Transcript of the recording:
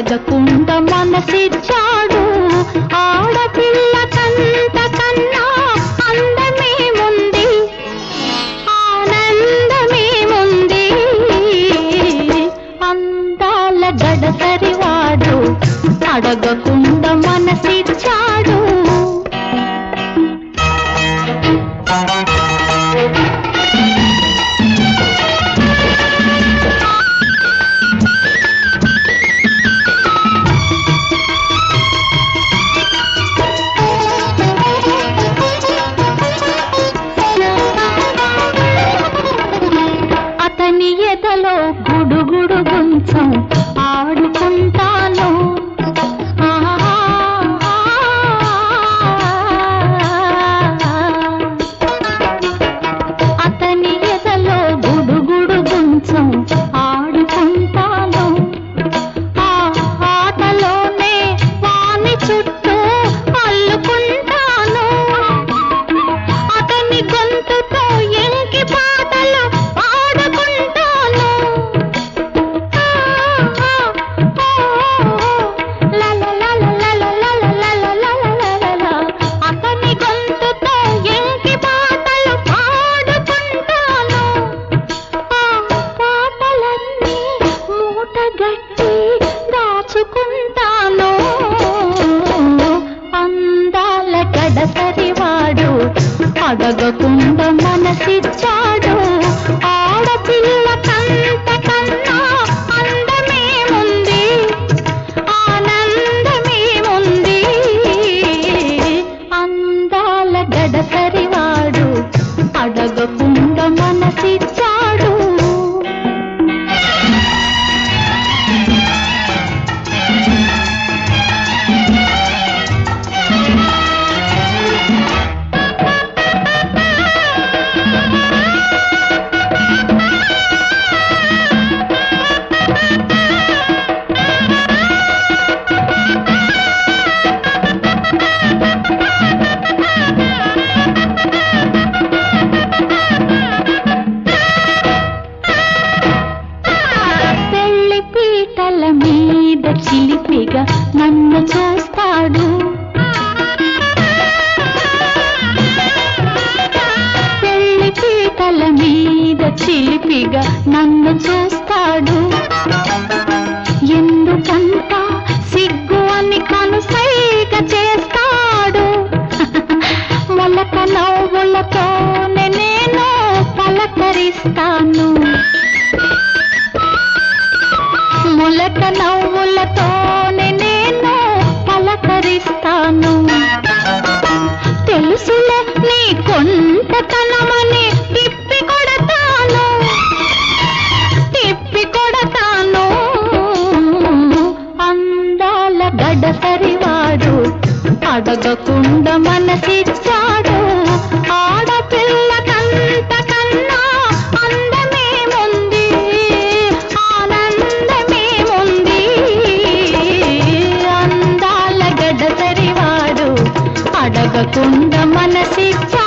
అడగకుండా మనసిచ్చాడు ఆడపిల్ల కంట కన్నా అందమేముంది ఆనందమేముంది అందాల గడసరివాడు అడగకుండా మనసిచ్చాడు అతని ఎదలో గుడుగుడు గుంచం ఆడుకుంటాను అతని ఎదలో గుడుగుడు గుంచం ఆడుకుంటాను ఆ ఆటలోనే వాని చుట్టూ అల్లుకుంటాను అతని గొంతుతో ఎంకి పాటలు పాడుకుంటాను ఆ, ఆ, ఓ, లా, లా, లా, లా, లా, లా, లా, లా, లా, లా, లా, లా, లా. అతని గొంతుతో ఎంకి పాటలు పాడుకుంటాను ఆ పాటలన్నీ మూటగట్టి దాచుకుంటాను అందాల గడసరివాడు అడగకుండా మనసిచ్చాడు ఆడపిల్ల కంట కన్నా అందమేముంది ఆనందమేముంది అందాల గడసరివాడు అడగకుండా మనసిచ్చాడు పెళ్లి పీటల మీద చిలిపిగా నన్ను చూస్తాడు పెళ్లి పీటల మీద చిలిపిగా నన్ను చూస్తాడు ఎందుకంత సిగ్గు అని కనుసైగ చేస్తాడు మొలక నవ్వులతోనే నేను పలకరిస్తాను మొలక నవ్వులతోనే నేను పలకరిస్తాను తెలుసులే నీ కొంటతనమని తిప్పి కొడతాను తిప్పి కొడతాను అందాల గడసరివాడు అడగకుండా మనసిచ్చాడు ఆడపిల్ల కంట కన్నా అందమేముంది ఆనందమేముంది అందాల గడసరివాడు అడగకుండా మనసిచ్చాడు